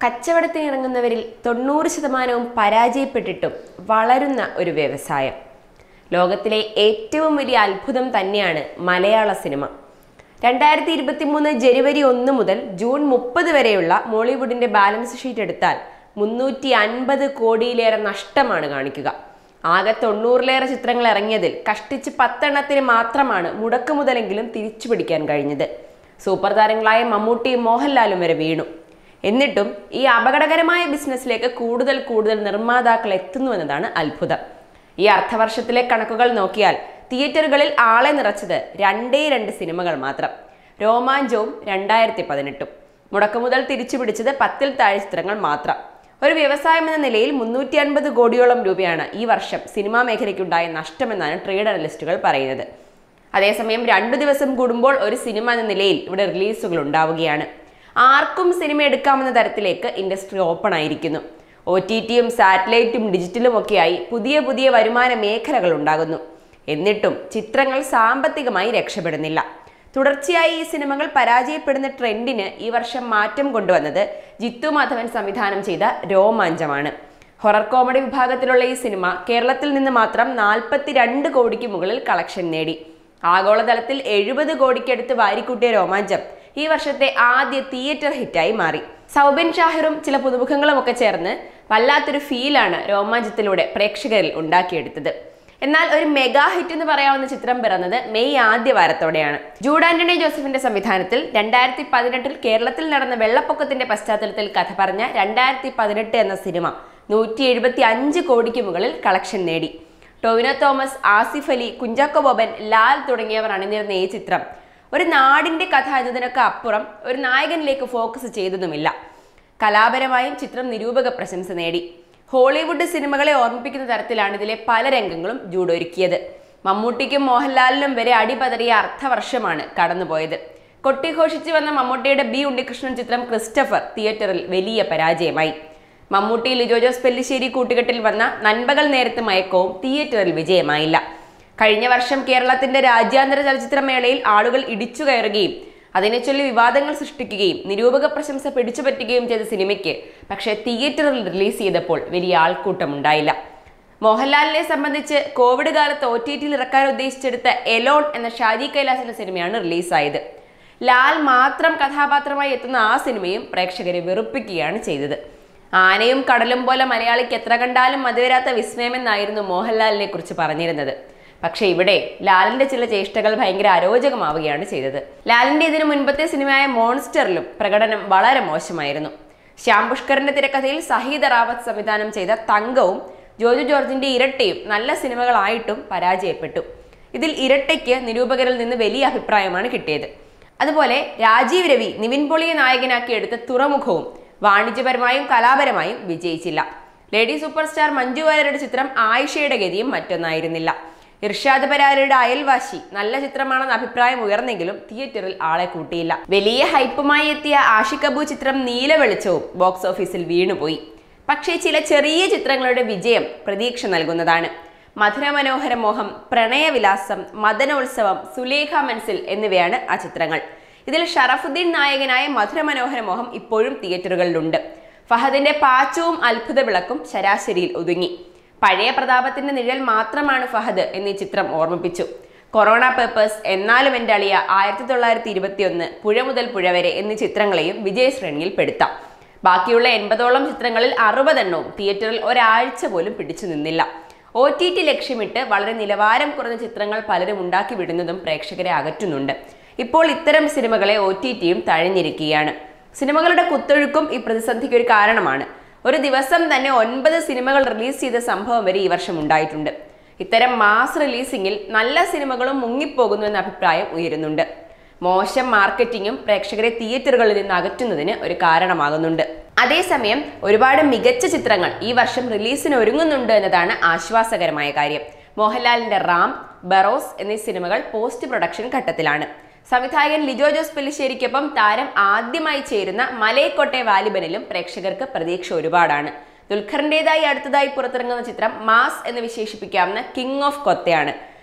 കച്ചവടത്തിന് ഇറങ്ങുന്നവരിൽ തൊണ്ണൂറ് ശതമാനവും പരാജയപ്പെട്ടിട്ടും വളരുന്ന ഒരു വ്യവസായം ലോകത്തിലെ ഏറ്റവും വലിയ അത്ഭുതം തന്നെയാണ് മലയാള സിനിമ രണ്ടായിരത്തി ഇരുപത്തി മൂന്ന് ജനുവരി ഒന്ന് മുതൽ ജൂൺ മുപ്പത് വരെയുള്ള മോളിവുഡിന്റെ ബാലൻസ് ഷീറ്റ് എടുത്താൽ മുന്നൂറ്റി അൻപത് കോടിയിലേറെ നഷ്ടമാണ് കാണിക്കുക ആകെ തൊണ്ണൂറിലേറെ ചിത്രങ്ങൾ ഇറങ്ങിയതിൽ കഷ്ടിച്ച് പത്തെണ്ണത്തിന് മാത്രമാണ് മുടക്ക് മുതലെങ്കിലും തിരിച്ചു പിടിക്കാൻ കഴിഞ്ഞത് സൂപ്പർ താരങ്ങളായ മമ്മൂട്ടിയും മോഹൻലാലും വരെ വീണു എന്നിട്ടും ഈ അപകടകരമായ ബിസിനസ്സിലേക്ക് കൂടുതൽ കൂടുതൽ നിർമ്മാതാക്കൾ എത്തുന്നുവെന്നതാണ് അത്ഭുതം ഈ അർത്ഥവർഷത്തിലെ കണക്കുകൾ നോക്കിയാൽ തിയേറ്ററുകളിൽ ആളെ നിറച്ചത് രണ്ടേ രണ്ട് സിനിമകൾ മാത്രം രോമാഞ്ചവും രണ്ടായിരത്തി പതിനെട്ടും മുടക്കുമുതൽ തിരിച്ചു പിടിച്ചത് പത്തിൽ താഴെ ചിത്രങ്ങൾ മാത്രം ഒരു വ്യവസായം എന്ന നിലയിൽ മുന്നൂറ്റി അൻപത് കോടിയോളം രൂപയാണ് ഈ വർഷം സിനിമാ മേഖലയ്ക്കുണ്ടായ നഷ്ടമെന്നാണ് ട്രേഡ് അനലിസ്റ്റുകൾ പറയുന്നത് അതേസമയം രണ്ടു ദിവസം കൂടുമ്പോൾ ഒരു സിനിമ എന്ന നിലയിൽ ഇവിടെ റിലീസുകൾ ഉണ്ടാവുകയാണ് ആർക്കും സിനിമ എടുക്കാമെന്ന തരത്തിലേക്ക് ഇൻഡസ്ട്രി ഓപ്പൺ ആയിരിക്കുന്നു ഒ ടി ടിയും സാറ്റലൈറ്റും ഡിജിറ്റലും ഒക്കെയായി പുതിയ പുതിയ വരുമാന മേഖലകൾ ഉണ്ടാകുന്നു എന്നിട്ടും ചിത്രങ്ങൾ സാമ്പത്തികമായി രക്ഷപ്പെടുന്നില്ല തുടർച്ചയായി ഈ സിനിമകൾ പരാജയപ്പെടുന്ന ട്രെൻഡിന് ഈ വർഷം മാറ്റം കൊണ്ടുവന്നത് ജിത്തു മാധവൻ സംവിധാനം ചെയ്ത രോമാഞ്ചമാണ് ഹൊറർ കോമഡി വിഭാഗത്തിലുള്ള ഈ സിനിമ കേരളത്തിൽ നിന്ന് മാത്രം നാൽപ്പത്തിരണ്ട് കോടിക്ക് മുകളിൽ കളക്ഷൻ നേടി ആഗോളതലത്തിൽ എഴുപത് കോടിക്കടുത്ത് വാരിക്കൂട്ടിയ രോമാഞ്ചം ഈ വർഷത്തെ ആദ്യ തിയേറ്റർ ഹിറ്റായി മാറി സൗബിൻ ഷാഹിറും ചില പുതുമുഖങ്ങളും ഒക്കെ ചേർന്ന് വല്ലാത്തൊരു ഫീലാണ് രോമാഞ്ചത്തിലൂടെ പ്രേക്ഷകരിൽ ഉണ്ടാക്കിയെടുത്തത് എന്നാൽ ഒരു മെഗാ ഹിറ്റ് എന്ന് പറയാവുന്ന ചിത്രം പിറന്നത് മെയ് ആദ്യ വാരത്തോടെയാണ് ജൂഡ് ആന്റണി ജോസഫിന്റെ സംവിധാനത്തിൽ രണ്ടായിരത്തി പതിനെട്ടിൽ കേരളത്തിൽ നടന്ന വെള്ളപ്പൊക്കത്തിന്റെ പശ്ചാത്തലത്തിൽ കഥ പറഞ്ഞ രണ്ടായിരത്തി പതിനെട്ട് എന്ന സിനിമ നൂറ്റി എഴുപത്തി അഞ്ച് കോടിക്ക് മുകളിൽ കളക്ഷൻ നേടി ടൊവിനോ തോമസ് ആസിഫ് അലി കുഞ്ചാക്കോ ബോബൻ ലാൽ തുടങ്ങിയവർ അണിനിരുന്ന ഈ ചിത്രം ഒരു നാടിന്റെ കഥ എന്നതിനൊക്കെ അപ്പുറം ഒരു നായകനിലേക്ക് ഫോക്കസ് ചെയ്തതുമില്ല കലാപരമായും ചിത്രം നിരൂപക പ്രശംസ നേടി ഹോളിവുഡ് സിനിമകളെ ഓർമ്മിപ്പിക്കുന്ന തരത്തിലാണ് ഇതിലെ പല രംഗങ്ങളും ജൂഡൊരുക്കിയത് മമ്മൂട്ടിക്കും മോഹൻലാലിനും വരെ അടിപതറിയ അർത്ഥവർഷമാണ് കടന്നുപോയത് കൊട്ടിഘോഷിച്ചു വന്ന മമ്മൂട്ടിയുടെ ബി ഉണ്ണികൃഷ്ണൻ ചിത്രം ക്രിസ്റ്റഫർ തിയേറ്ററിൽ വലിയ പരാജയമായി മമ്മൂട്ടി ലിജോ ജോസ് പെല്ലിശ്ശേരി കൂട്ടുകെട്ടിൽ വന്ന നൻപകൽ നേരത്ത് മയക്കവും തിയേറ്ററിൽ വിജയമായില്ല കഴിഞ്ഞ വർഷം കേരളത്തിന്റെ രാജ്യാന്തര ചലച്ചിത്രമേളയിൽ ആളുകൾ ഇടിച്ചു കയറുകയും അതിനെ ചൊല്ലി വിവാദങ്ങൾ സൃഷ്ടിക്കുകയും നിരൂപക പ്രശംസ പിടിച്ചുപറ്റുകയും ചെയ്ത സിനിമയ്ക്ക് പക്ഷേ തിയേറ്ററിൽ റിലീസ് ചെയ്തപ്പോൾ വലിയ ആൾക്കൂട്ടമുണ്ടായില്ല മോഹൻലാലിനെ സംബന്ധിച്ച് കോവിഡ് കാലത്ത് ഒ ടി ടിയിൽ ഇറക്കാൻ ഉദ്ദേശിച്ചെടുത്ത എലോൺ എന്ന ഷാജി കൈലാസിന്റെ സിനിമയാണ് റിലീസായത് ലാൽ മാത്രം കഥാപാത്രമായി എത്തുന്ന ആ സിനിമയും പ്രേക്ഷകരെ വെറുപ്പിക്കുകയാണ് ചെയ്തത് ആനയും കടലും പോലെ മലയാളിക്ക് എത്ര കണ്ടാലും മതിവരാത്ത വിസ്മയമെന്നായിരുന്നു മോഹൻലാലിനെ കുറിച്ച് പറഞ്ഞിരുന്നത് പക്ഷെ ഇവിടെ ലാലിന്റെ ചില ചേഷ്ടകൾ ഭയങ്കര അരോചകമാവുകയാണ് ചെയ്തത് ലാലിന്റെ ഇതിനു മുൻപത്തെ സിനിമയായ മോൺസ്റ്ററിലും പ്രകടനം വളരെ മോശമായിരുന്നു ശ്യാം പുഷ്കറിന്റെ തിരക്കഥയിൽ സഹീദ് റാവത്ത് സംവിധാനം ചെയ്ത തങ്കവും ജോജു ജോർജിന്റെ ഇരട്ടയും നല്ല സിനിമകളായിട്ടും പരാജയപ്പെട്ടു ഇതിൽ ഇരട്ടയ്ക്ക് നിരൂപകരിൽ നിന്ന് വലിയ അഭിപ്രായമാണ് കിട്ടിയത് അതുപോലെ രാജീവ് രവി നിവിൻ പോളിയെ നായകനാക്കി എടുത്ത തുറമുഖവും വാണിജ്യപരമായും കലാപരമായും വിജയിച്ചില്ല ലേഡി സൂപ്പർ സ്റ്റാർ മഞ്ജു വാര്യരുടെ ചിത്രം ആയിഷയുടെ ഗതിയും മറ്റൊന്നായിരുന്നില്ല ഇർഷാദ് പരാരയുടെ അയൽവാശി നല്ല ചിത്രമാണെന്ന അഭിപ്രായം ഉയർന്നെങ്കിലും തിയേറ്ററിൽ ആളെ കൂട്ടിയില്ല വലിയ ഹൈപ്പുമായി എത്തിയ ആഷിക് അബു ചിത്രം നീല വെളിച്ചവും ബോക്സ് ഓഫീസിൽ വീണുപോയി പക്ഷേ ചില ചെറിയ ചിത്രങ്ങളുടെ വിജയം പ്രതീക്ഷ നൽകുന്നതാണ് മധുര മനോഹര മോഹം പ്രണയവിലാസം മദനോത്സവം സുലേഖ മൻസിൽ എന്നിവയാണ് ആ ചിത്രങ്ങൾ ഇതിൽ ഷറഫുദ്ദീൻ നായകനായ മധുര മനോഹര മോഹം ഇപ്പോഴും തിയേറ്ററുകളിലുണ്ട് ഫഹദിന്റെ പാച്ചവും അത്ഭുത വിളക്കും ശരാശരിയിൽ ഒതുങ്ങി പഴയ പ്രതാപത്തിന്റെ നിഴൽ മാത്രമാണ് ഫഹദ് എന്നീ ചിത്രം ഓർമ്മിപ്പിച്ചു കൊറോണ പേപ്പേഴ്സ് എന്നാലും എൻ്റെ അളിയ ആയിരത്തി തൊള്ളായിരത്തി ഇരുപത്തിയൊന്ന് പുഴ മുതൽ പുഴ വരെ എന്നീ ചിത്രങ്ങളെയും വിജയശ്രേണിയിൽ പെടുത്താം ബാക്കിയുള്ള എൺപതോളം ചിത്രങ്ങളിൽ അറുപതെണ്ണവും തിയേറ്ററിൽ ഒരാഴ്ച പോലും പിടിച്ചു നിന്നില്ല ഒ ടി ടി ലക്ഷ്യമിട്ട് വളരെ നിലവാരം കുറഞ്ഞ ചിത്രങ്ങൾ പലരും ഉണ്ടാക്കി വിടുന്നതും പ്രേക്ഷകരെ അകറ്റുന്നുണ്ട് ഇപ്പോൾ ഇത്തരം സിനിമകളെ ഒ ടി ടിയും തഴഞ്ഞിരിക്കുകയാണ് സിനിമകളുടെ കുത്തൊഴുക്കും ഈ പ്രതിസന്ധിക്ക് ഒരു കാരണമാണ് ഒരു ദിവസം തന്നെ ഒൻപത് സിനിമകൾ റിലീസ് ചെയ്ത സംഭവം വരെ ഈ വർഷം ഉണ്ടായിട്ടുണ്ട് ഇത്തരം മാസ് റിലീസിംഗിൽ നല്ല സിനിമകളും മുങ്ങിപ്പോകുന്നു എന്ന അഭിപ്രായം ഉയരുന്നുണ്ട് മോശം മാർക്കറ്റിങ്ങും പ്രേക്ഷകരെ തിയേറ്ററുകളിൽ നിന്ന് അകറ്റുന്നതിന് ഒരു കാരണമാകുന്നുണ്ട് അതേസമയം ഒരുപാട് മികച്ച ചിത്രങ്ങൾ ഈ വർഷം റിലീസിന് ഒരുങ്ങുന്നുണ്ട് എന്നതാണ് ആശ്വാസകരമായ കാര്യം മോഹൻലാലിന്റെ റാം ബറോസ് എന്നീ സിനിമകൾ പോസ്റ്റ് പ്രൊഡക്ഷൻ ഘട്ടത്തിലാണ് സംവിധായകൻ ലിജോ ജോസ് പെല്ലിശ്ശേരിക്കൊപ്പം താരം ആദ്യമായി ചേരുന്ന മലയക്കോട്ടെ വാലിബനിലും പ്രേക്ഷകർക്ക് പ്രതീക്ഷ ഒരുപാടാണ് ദുൽഖറിന്റേതായി അടുത്തതായി പുറത്തിറങ്ങുന്ന ചിത്രം മാസ് എന്ന് വിശേഷിപ്പിക്കാവുന്ന കിങ് ഓഫ് കൊത്തയാണ്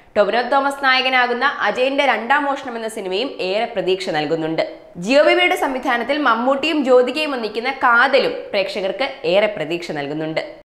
ടൊവിനോ തോമസ് നായകനാകുന്ന അജയന്റെ രണ്ടാം മോഷണം എന്ന സിനിമയും ഏറെ പ്രതീക്ഷ നൽകുന്നുണ്ട് ജിയോ ബിബിയുടെ സംവിധാനത്തിൽ മമ്മൂട്ടിയും ജ്യോതികയും ഒന്നിക്കുന്ന കാതലും പ്രേക്ഷകർക്ക് ഏറെ പ്രതീക്ഷ നൽകുന്നുണ്ട്